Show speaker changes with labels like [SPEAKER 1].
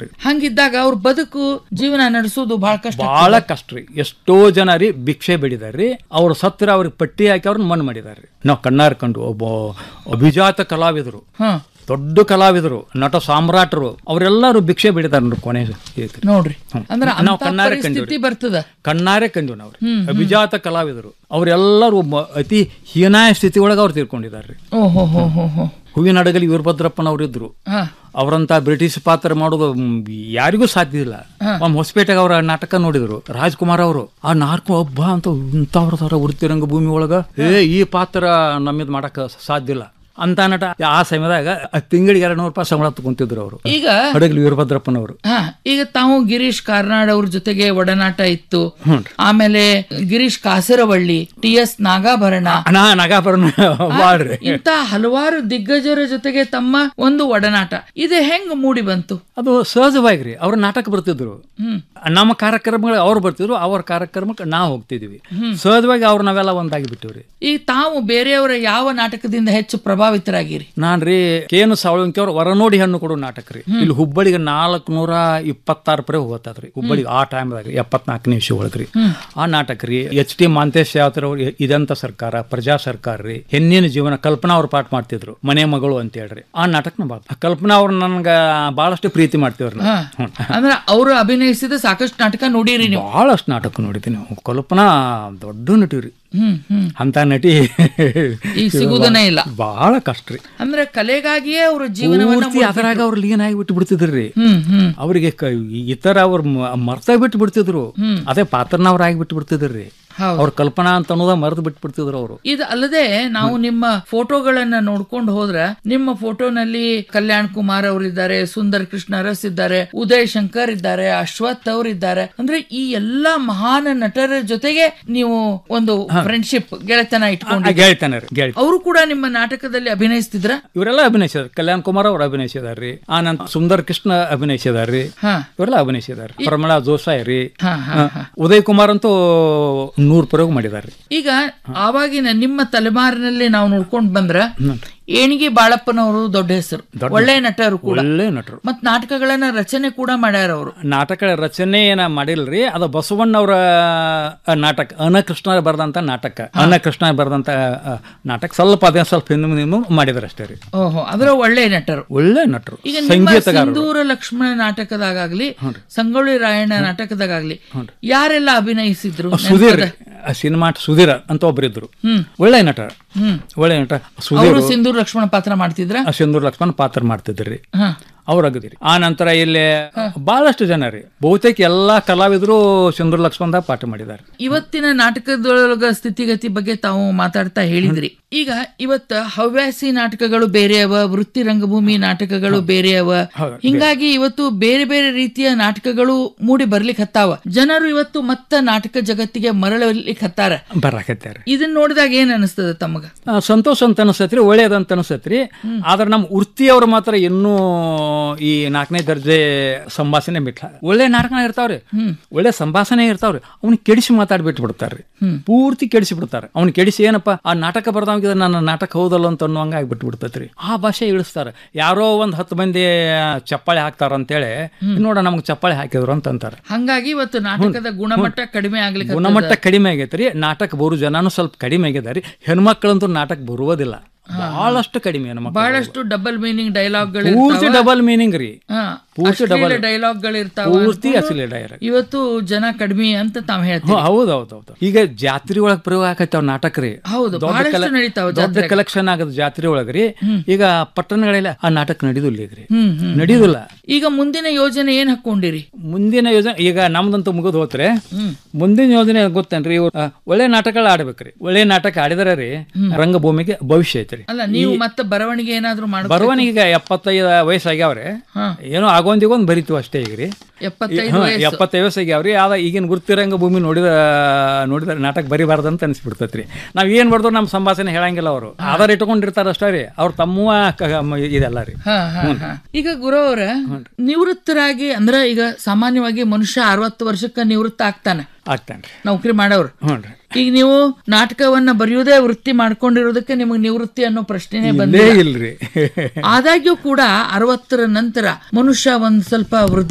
[SPEAKER 1] ಅವ್ರಿಗೆ
[SPEAKER 2] ಹಂಗಿದ್ದಾಗ ಅವ್ರ ಬದುಕು ಜೀವನ ನಡೆಸೋದು ಬಹಳ ಕಷ್ಟ
[SPEAKER 1] ಬಹಳ ಕಷ್ಟ ರೀ ಎಷ್ಟೋ ಜನ ರೀ ಭಿಕ್ಷೆ ಬೇಡಿದಾರ್ರಿ ಅವ್ರು ಸತ್ರ ಅವ್ರಿಗೆ ಪಟ್ಟಿ ಹಾಕಿ ಅವ್ರನ್ನ ಮಣ್ಣು ಮಾಡಿದಾರ್ರಿ ನಾವು ಕಣ್ಣಾರ್ ಕಂಡು ಒಬ್ಬ ಅಭಿಜಾತ ಕಲಾವಿದರು
[SPEAKER 2] ಹ್ಮ್
[SPEAKER 1] ದೊಡ್ಡ ಕಲಾವಿದರು ನಟ ಸಾಮ್ರಾಟರು ಅವರೆಲ್ಲರೂ ಭಿಕ್ಷೆ ಬೇಡಿದಾರ ನೋಡ್ರಿ ಕೊನೆ ಇದಕ್ಕೆ.
[SPEAKER 2] ನೋಡ್ರಿ
[SPEAKER 1] ಹ್ಮ್.
[SPEAKER 2] ಅಂದ್ರ
[SPEAKER 1] ನಾವು
[SPEAKER 2] ಅಂತ
[SPEAKER 1] ಕಣ್ಣಾರೆ
[SPEAKER 2] ಪರಿಸ್ಥಿತಿ
[SPEAKER 1] ಕಂಡಿವ್ರಿ.
[SPEAKER 2] ಬರ್ತದ
[SPEAKER 1] ಕಣ್ಣಾರೆ ಕಂಡು ನಾವು ಅಭಿಜಾತ ಕಲಾವಿದರು ಅವರೆಲ್ಲರೂ ಮ- ಅತಿ ಹೀನಾಯ ಸ್ಥಿತಿ ಒಳಗೆ ಅವ್ರು ತೀರ್ಕೊಂಡಿದ್ದಾರೆ
[SPEAKER 2] ಓಹೋ ಹೋ ಹೋ ಹೋ
[SPEAKER 1] ಹೂವಿನ ಹಡಗಲಿ ವೀರಭದ್ರಪ್ಪನವ್ರು ಇದ್ರು
[SPEAKER 2] ಹಾ
[SPEAKER 1] ಅವರಂತ ಬ್ರಿಟಿಷ್ ಪಾತ್ರ ಮಾಡೋದು ಮ್, ಯಾರಿಗೂ ಸಾಧ್ಯ ಇಲ್ಲ ಒಮ್ಮೆ ಹೊಸಪೇಟೆಗೆ ಅವರ ನಾಟಕ ನೋಡಿದ್ರು ರಾಜ್ಕುಮಾರ್ ಅವರು ಆ ನಾಲ್ಕು ಒಬ್ಬ ಅಂತ ಇಂಥವ್ರ ತರ ವೃತ್ತಿರಂಗ ಭೂಮಿ ಒಳಗ ಏ ಈ ಪಾತ್ರ ನಮ್ಮಿದ್ ಮಾಡಕ್ ಸಾಧ್ಯ ಇಲ್ಲ ಅಂತ ನಟ ಆ ಸಮಯದಾಗ ತಿಂಗಳಿಗೆ ಎರಡು ನೂರು ರೂಪಾಯಿ ಸಂಬಳ ತಗೊಂತಿದ್ರು ಅವರು
[SPEAKER 2] ಈಗ
[SPEAKER 1] ಹಡಗಲಿ ವೀರಭದ್ರಪ್ಪನವರು
[SPEAKER 2] ಹಾ ಈಗ ತಾವು ಗಿರೀಶ್ ಕಾರ್ನಾಡ್ ಅವ್ರ ಜೊತೆಗೆ ಒಡನಾಟ ಇತ್ತು ಆಮೇಲೆ ಗಿರೀಶ್ ಕಾಸರವಳ್ಳಿ ಟಿ ಎಸ್ ನಾಗಾಭರಣ
[SPEAKER 1] ನಾ ನಗಾಭರಣ ಬಾಳ್ರಿ
[SPEAKER 2] ಇಂತ ಹಲವಾರು ದಿಗ್ಗಜರ ಜೊತೆಗೆ ತಮ್ಮ ಒಂದು ಒಡನಾಟ ಇದು ಹೆಂಗ್ ಮೂಡಿ ಬಂತು
[SPEAKER 1] ಅದು ಸಹಜವಾಗಿ ರೀ ಅವ್ರ ನಾಟಕ ಬರ್ತಿದ್ರು
[SPEAKER 2] ಹ್ಮ್
[SPEAKER 1] ನಮ್ಮ ಕಾರ್ಯಕ್ರಮಗಳು ಅವ್ರು ಬರ್ತಿದ್ರು ಅವ್ರ ಕಾರ್ಯಕ್ರಮಕ್ಕೆ ನಾವು ಹೋಗ್ತಿದ್ವಿ ಸಹಜವಾಗಿ ಅವ್ರು ನಾವೆಲ್ಲ ಒಂದಾಗಿ ಬಿಟ್ಟಿವ್ರಿ
[SPEAKER 2] ಈಗ ತಾವು ಬೇರೆಯವರ ಯಾವ ನಾಟಕದಿಂದ ಹೆಚ್ಚು ಪ್ರಭಾವಿತರಾಗಿರಿ
[SPEAKER 1] ನಾನ್ ರೀ ಕೇನು ಸಾವಳಂಕಿ ಅವ್ರ ಹೊರನೋಡಿ ಹಣ್ಣು ಕೊಡೋ ನಾಟಕ ರೀ ಇಲ್ಲಿ ಹುಬ್ಬಳ್ಳಿಗೆ ನಾಲ್ಕು ನೂರ ಇಪ್ಪತ್ತಾರು ಪರೆ ಹೋಗತ್ತದ್ರಿ ಹುಬ್ಬಳ್ಳಿಗೆ ಆ ಟೈಮ್ದಾಗ ಎಪ್ಪತ್ನಾಲ್ಕನೇ ಇಶ್ಯೂ ಒಳಗ್ರಿ ಆ ನಾಟಕ ರೀ ಎಚ್ ಟಿ ಮಾಂತೇಶ್ ಯಾವತರ ಅವ್ರು ಇದಂತ ಸರ್ಕಾರ ಪ್ರಜಾ ಸರ್ಕಾರ ರೀ ಹೆಣ್ಣಿನ ಜೀವನ ಕಲ್ಪನಾ ಅವ್ರು ಪಾಠ ಮಾಡ್ತಿದ್ರು ಮನೆ ಮಗಳು ಅಂತ ಹೇಳ್ರಿ ಆ ನಾಟಕನ ಬಾ ಕಲ್ಪನಾ ಅವ್ರು ನನ್ಗ ಬಹಳಷ್ಟು ಪ್ರೀತಿ ಮಾಡ್ತಿವ್ರಿ ನಾವು.
[SPEAKER 2] ಹಾ ಅಂದ್ರ ಅವರು ಅಭಿನಯಿಸಿದ ಸಾಕಷ್ಟು ನಾಟಕ ನೋಡಿರಿ ನೀವು
[SPEAKER 1] ಬಹಳಷ್ಟು ನಾಟಕ ನೋಡಿದ್ದೀನಿ ಕಲ್ಪನಾ ದೊಡ್ಡ ನಟಿ ರೀ
[SPEAKER 2] ಹ್ಮ್ ಹ್ಮ್
[SPEAKER 1] ಅಂತ ನಟಿ
[SPEAKER 2] ಈಗ ಸಿಗುವುದನೇ ಇಲ್ಲ
[SPEAKER 1] ಬಹಳ ಕಷ್ಟ ರೀ
[SPEAKER 2] ಅಂದ್ರೆ ಕಲೆಗಾಗಿಯೇ ಅವರು ಜೀವನವನ್ನ
[SPEAKER 1] ಪೂರ್ತಿ ಅದರಾಗ ಅವ್ರು ಲೀನ್ ಆಗಿ ಬಿಟ್ಟು ಬಿಡ್ತಿದ್ರಿ
[SPEAKER 2] ಹ್ಮ್ ಹ್ಮ್
[SPEAKER 1] ಅವರಿಗೆ ಇತರ ಅವ್ರ ಮರ್ತ ಬಿಟ್ಟು ಬಿಡ್ತಿದ್ರು ಅದೇ ಪಾತ್ರನ ಅವ್ರ ಆಗಿ ಬಿಟ್ಟು ಬಿಡ್ತಿದ್ರಿ
[SPEAKER 2] ಹೌದು.
[SPEAKER 1] ಅವ್ರ ಕಲ್ಪನಾ ಅಂತ ಅನ್ನೋದ ಮರೆತು ಬಿಟ್ಟು ಬಿಡ್ತಿದ್ರು ಅವರು
[SPEAKER 2] ಇದು ಅಲ್ಲದೆ ನಾವು ನಿಮ್ಮ ಫೋಟೋಗಳನ್ನ ನೋಡ್ಕೊಂಡು ಹೋದ್ರ ನಿಮ್ಮ ಫೋಟೋನಲ್ಲಿ ಕಲ್ಯಾಣ್ ಕುಮಾರ್ ಅವರಿದ್ದಾರೆ ಸುಂದರ್ ಕೃಷ್ಣ ಅರಸ್ ಇದ್ದಾರೆ ಉದಯ್ ಶಂಕರ್ ಇದ್ದಾರೆ ಅಶ್ವಥ್ ಅವರಿದ್ದಾರೆ ಅಂದ್ರೆ ಈ ಎಲ್ಲಾ ಮಹಾನ್ ನಟರ ಜೊತೆಗೆ ನೀವು ಒಂದು ಫ್ರೆಂಡ್ಶಿಪ್ ಗೆಳೆತನ ಇಟ್ಕೊಂಡು
[SPEAKER 1] ಗೆಳ್ತಾನೆ ರೀ ಗೆಳ್
[SPEAKER 2] ಅವರು ಕೂಡ ನಿಮ್ಮ ನಾಟಕದಲ್ಲಿ ಅಭಿನಯಿಸ್ತಿದ್ರ
[SPEAKER 1] ಇವರೆಲ್ಲ ಅಭಿನಯಿಸಿದಾರೆ ಕಲ್ಯಾಣ್ ಕುಮಾರ್ ಅವ್ರು ಅಭಿನಯಿಸಿದಾರ್ರಿ ಆ ನಂತರ ಸುಂದರ್ ಕೃಷ್ಣ ಅಭಿನಯಿಸಿದಾರ್ರಿ
[SPEAKER 2] ಹಾ
[SPEAKER 1] ಇವರೆಲ್ಲ ಅಭಿನಯಿಸಿದಾರೆ ಪ್ರಮಳಾ ಜೋಸಾಯಿ ರೀ
[SPEAKER 2] ಹಾ ಹಾ ಹಾ
[SPEAKER 1] ಉದಯ್ ಕುಮಾರ್ ಅಂತೂ ನೂರ್ ಪ್ರಯೋಗ ಮಾಡಿದಾರ್ರಿ
[SPEAKER 2] ಈಗ ಆವಾಗಿನ ನಿಮ್ಮ ತಲೆಮಾರಿನಲ್ಲಿ ನಾವು ನೋಡ್ಕೊಂಡ್ ಬಂದ್ರ ಏಣಿಗೆ ಬಾಳಪ್ಪನವರು ದೊಡ್ಡ ಹೆಸರು ಒಳ್ಳೆ ನಟರು ಕೂಡ
[SPEAKER 1] ಒಳ್ಳೆ ನಟರು
[SPEAKER 2] ಮತ್ ನಾಟಕಗಳನ್ನ ರಚನೆ ಕೂಡ ಮಾಡ್ಯಾರ ಅವರು
[SPEAKER 1] ನಾಟಕ ರಚನೆ ಏನ ಮಾಡಿಲ್ರಿ ಅದು ಬಸವಣ್ಣ ಅವರ ನಾಟಕ ಅನಕೃಷ್ಣ ಬರೆದಂತ ನಾಟಕ ಅನಕೃಷ್ಣ ಬರೆದಂತ ಆ, ನಾಟಕ ಸ್ವಲ್ಪ ಅದೇ ಸ್ವಲ್ಪ ಹಿಂದೆ ಮುಂದೆ ಮಾಡಿದಾರೆ ಅಷ್ಟೇ ರೀ
[SPEAKER 2] ಓಹೋ ಅದ್ರ ಒಳ್ಳೆ ನಟರು
[SPEAKER 1] ಒಳ್ಳೆ ನಟರು
[SPEAKER 2] ಈಗ ನಿಮ್ಮ
[SPEAKER 1] ಸಂಗೀತಗಾರರು
[SPEAKER 2] ಸಿಂಧೂರ ಲಕ್ಷ್ಮಣ ನಾಟಕದಾಗಲಿ ಸಂಗೊಳ್ಳಿ ರಾಯಣ್ಣ ನಾಟಕದಾಗಲಿ ಯಾರೆಲ್ಲ ಅಭಿನಯಿಸಿದ್ರು
[SPEAKER 1] ಸುಧೀರ್ ರೀ. ಆ ಸಿನಿಮಾ ಸುಧೀರ್ ಅಂತ ಒಬ್ಬರಿದ್ರು ಒಳ್ಳೆ ನಟ
[SPEAKER 2] ಹ್ಮ್
[SPEAKER 1] ಒಳ್ಳೆ ನಟ ಸುಧೀರ್
[SPEAKER 2] ಅವರು ಸಿಂಧೂರ್ ಲಕ್ಷ್ಮಣ ಪಾತ್ರ ಮಾಡ್ತಿದ್ರ
[SPEAKER 1] ಸಿಂಧೂರ್ ಲಕ್ಷ್ಮಣ್ ಪಾತ್ರ ಮಾಡ್ತಿದ್ರಿ
[SPEAKER 2] ಹ
[SPEAKER 1] ಅವ್ರು ಅಗದಿರಿ ಆ ನಂತರ ಇಲ್ಲಿ ಬಹಳಷ್ಟು ಜನ ರೀ ಬಹುತೇಕ ಎಲ್ಲಾ ಕಲಾವಿದರು ಸಿಂಧೂರ್ ಲಕ್ಷ್ಮಣದಾಗ ಪಾಠ ಮಾಡಿದ್ದಾರೆ
[SPEAKER 2] ಇವತ್ತಿನ ನಾಟಕದೊಳಗ ಸ್ಥಿತಿಗತಿ ಬಗ್ಗೆ ತಾವು ಮಾತಾಡ್ತಾ ಹೇಳಿದ್ರಿ ಈಗ ಇವತ್ತ ಹವ್ಯಾಸಿ ನಾಟಕಗಳು ಬೇರೆ ಅವ ವೃತ್ತಿ ರಂಗಭೂಮಿ ನಾಟಕಗಳು ಬೇರೆ ಅವ ಹಿಂಗಾಗಿ ಇವತ್ತು ಬೇರೆ ಬೇರೆ ರೀತಿಯ ನಾಟಕಗಳು ಮೂಡಿ ಬರ್ಲಿಕ್ಕೆ ಹತ್ತಾವ ಜನರು ಇವತ್ತು ಮತ್ತ ನಾಟಕ ಜಗತ್ತಿಗೆ ಮರಳಲಿಕ್ಕೆ ಹತ್ತಾರ
[SPEAKER 1] ಬರಾಕತ್ಯಾರ
[SPEAKER 2] ಇದನ್ನ ನೋಡಿದಾಗ ಏನ್ ಅನಿಸ್ತದ ತಮಗ
[SPEAKER 1] ಆ, ಸಂತೋಷ ಅಂತ ಅನಿಸ್ತೈತ್ರಿ ಒಳ್ಳೇದಂತ ಅನಿಸ್ತೈತ್ರಿ ಆದ್ರೆ ನಮ್ಮ ವೃತ್ತಿಯವ್ರ ಮಾತ್ರ ಇನ್ನೂ ಈ ನಾಲ್ಕನೇ ದರ್ಜೆ ಸಂಭಾಷಣೆ ಬಿಟ್ಲ ಒಳ್ಳೆ ನಾಟಕ ಇರ್ತಾವ್ರಿ ಒಳ್ಳೆ ಸಂಭಾಷಣೆ ಇರ್ತಾವ್ರಿ ಅವ್ನ ಕೆಡಿಸಿ ಮಾತಾಡ್ಬಿಟ್ಟು ಬಿಡ್ತಾರ್ರಿ ಪೂರ್ತಿ ಕೆಡಿಸಿ ಬಿಡ್ತಾರೆ ಅವ್ನ ಕೆಡಿಸಿ ಏನಪ್ಪ ಆ ನಾಟಕ ಬರ್ದವಂಗಿದ್ರೆ ನನ್ನ ನಾಟಕ ಹೌದಲ್ಲ ಅಂತ ಅನ್ನುವಂಗ ಆಗ್ಬಿಟ್ಟು ಬಿಡ್ತೈತ್ರಿ ಆ ಭಾಷೆ ಇಳಿಸ್ತಾರೆ ಯಾರೋ ಒಂದ್ ಹತ್ತು ಮಂದಿ ಚಪ್ಪಾಳೆ ಹಾಕ್ತಾರ ಅಂತೇಳಿ ನೋಡ ನಮ್ಗೆ ಚಪ್ಪಾಳೆ ಹಾಕಿದ್ರು ಅಂತ ಅಂತಾರೆ
[SPEAKER 2] ಹಂಗಾಗಿ ಇವತ್ತು ನಾಟಕದ ಗುಣಮಟ್ಟ ಕಡಿಮೆ ಆಗ್ಲಿಕ್ಕೆ
[SPEAKER 1] ಗುಣಮಟ್ಟ ಕಡಿಮೆ ಆಗೈತ್ರಿ ನಾಟಕ ಬರೋ ಜನನು ಸ್ವಲ್ಪ ಕಡಿಮೆ ಆಗ್ಯದಾರಿ ಹೆಣ್ಮಕ್ಳಂತೂ ನಾಟಕ ಬರುವುದಿಲ್ಲ ಬಹಳಷ್ಟು ಕಡಿಮೆ ಹೆಣ್ಮಕ್ಳು
[SPEAKER 2] ಬಹಳಷ್ಟು ಡಬಲ್ ಮೀನಿಂಗ್ ಡೈಲಾಗ್ಗಳು
[SPEAKER 1] ಪೂರ್ತಿ ಡಬಲ್ ಮೀನಿಂಗ್ ರೀ ಪೂರ್ತಿ ಡಬಲ್
[SPEAKER 2] ಡೈಲಾಗ್ಗಳು ಇರ್ತಾವ
[SPEAKER 1] ಪೂರ್ತಿ ಅಸಲಿ ಡೈರ್
[SPEAKER 2] ಇವತ್ತು ಜನ ಕಡಿಮೆ ಅಂತ ತಾವ್ ಹೇಳ್ತೀವಿ
[SPEAKER 1] ಹೌದು ಹೌದು ಹೌದು ಈಗ ಜಾತ್ರೆ ಒಳಗ್ ಪ್ರಯೋಗ ಆಕೈತಾವ ನಾಟಕ ರೀ
[SPEAKER 2] ಹೌದು
[SPEAKER 1] ದೊಡ್ಡ
[SPEAKER 2] ಬಹಳಷ್ಟು
[SPEAKER 1] ಕಲೆ-
[SPEAKER 2] ನಡೀತಾವ
[SPEAKER 1] ದೊಡ್ಡ ಕಲೆಕ್ಷನ್ ಆಗದ ಜಾತ್ರೆ ಒಳಗ್ರಿ ಈಗ ಪಟ್ಟಣಗಳೆಲ್ಲ ಆ ನಾಟಕ ನಡೀದಿಲ್ಲ ಈಗ ರೀ
[SPEAKER 2] ಹ್ಮ್ ಹ್ಮ್
[SPEAKER 1] ನಡೀದಿಲ್ಲ
[SPEAKER 2] ಈಗ ಮುಂದಿನ ಯೋಜನೆ ಏನ್ ಹಾಕೊಂಡಿರಿ
[SPEAKER 1] ಮುಂದಿನ ಯೋಜನೆ ಈಗ ನಮ್ದಂತೂ ಮುಗಿದು ಹೋತ್ರೆ ಮುಂದಿನ ಯೋಜನೆ ಗೊತ್ತೇನ್ರಿ ಇವ್ರು, ಆ, ಒಳ್ಳೆ ನಾಟಕಗಳು ಆಡ್ಬೇಕ್ರಿ ಒಳ್ಳೆ ನಾಟಕ ಆಡಿದರೆ ರೀ ರಂಗಭೂಮಿಗೆ ಭವಿಷ್ಯ ಐತ್ರಿ
[SPEAKER 2] ಅಲ್ಲ ನೀವು ಮತ್ತೆ ಬರವಣಿಗೆ ಏನಾದ್ರು ಮಾಡ
[SPEAKER 1] ಬರುವನಿಗೆ ಈಗ ಎಪ್ಪತ್ತೈದು ವಯಸ್ಸಾಗ್ಯಾವ್ರಿ
[SPEAKER 2] ಹಾ.
[SPEAKER 1] ಏನೋ ಆಗೊಂದಿಗೊಂದು ಬರಿತೀವಿ ಅಷ್ಟೇ ಈಗ ರೀ
[SPEAKER 2] ಎಪ್ಪತ್ತೈದು
[SPEAKER 1] ಹ್ಮ್,
[SPEAKER 2] ವಯಸ್ಸು
[SPEAKER 1] ಎಪ್ಪತ್ತೈದು ವಯಸ್ಸಾಗ್ಯಾವ್ರಿ ಆದ ಈಗಿನ ಗುರುತಿರಂಗ ಭೂಮಿ ನೋಡಿದ ನೋಡಿದ್ರೆ ನಾಟಕ ಬರಿಬಾರ್ದಂತ ಅನಿಸ್ಬಿಡ್ತೈತ್ರಿ ನಾವ್ ಏನ್ ಮಾಡಿದ್ರು ನಮ್ಮ ಸಂಭಾಷಣೆ ಹೇಳಂಗಿಲ್ಲ ಅವರು ಆಧಾರ ಇಟ್ಕೊಂಡಿರ್ತಾರ ಅಷ್ಟೇ ರೀ ಅವ್ರ ತಮ್ಮವ ಕ- ಮ- ಇದೆಲ್ಲ ರೀ
[SPEAKER 2] ಹಾ, ಹಾ, ಹಾ. ಈಗ ಗುರು ಅವ್ರ ನಿವೃತ್ತರಾಗಿ ಅಂದ್ರ ಈಗ ಸಾಮಾನ್ಯವಾಗಿ ಮನುಷ್ಯ ಅರವತ್ತು ವರ್ಷಕ್ಕ ನಿವೃತ್ತ ಆಗ್ತಾನೆ
[SPEAKER 1] ಆಗ್ತಾನ್ರಿ
[SPEAKER 2] ನೌಕರಿ ಮಾಡೋರು
[SPEAKER 1] ಹ್ಞೂ ರೀ
[SPEAKER 2] ಈಗ ನೀವು ನಾಟಕವನ್ನ ಬರೆಯುವುದೇ ವೃತ್ತಿ ಮಾಡ್ಕೊಂಡಿರೋದಕ್ಕೆ ನಿಮಗೆ ನಿವೃತ್ತಿ ಅನ್ನೋ ಪ್ರಶ್ನೆನೇ ಬಂದಿಲ್ಲ
[SPEAKER 1] ಇಲ್ರಿ
[SPEAKER 2] ಆದಾಗ್ಯೂ ಕೂಡ ಅರವತ್ತರ ನಂತರ ಮನುಷ್ಯ ಒಂದ್ ಸ್ವಲ್ಪ ವೃದ್ಧ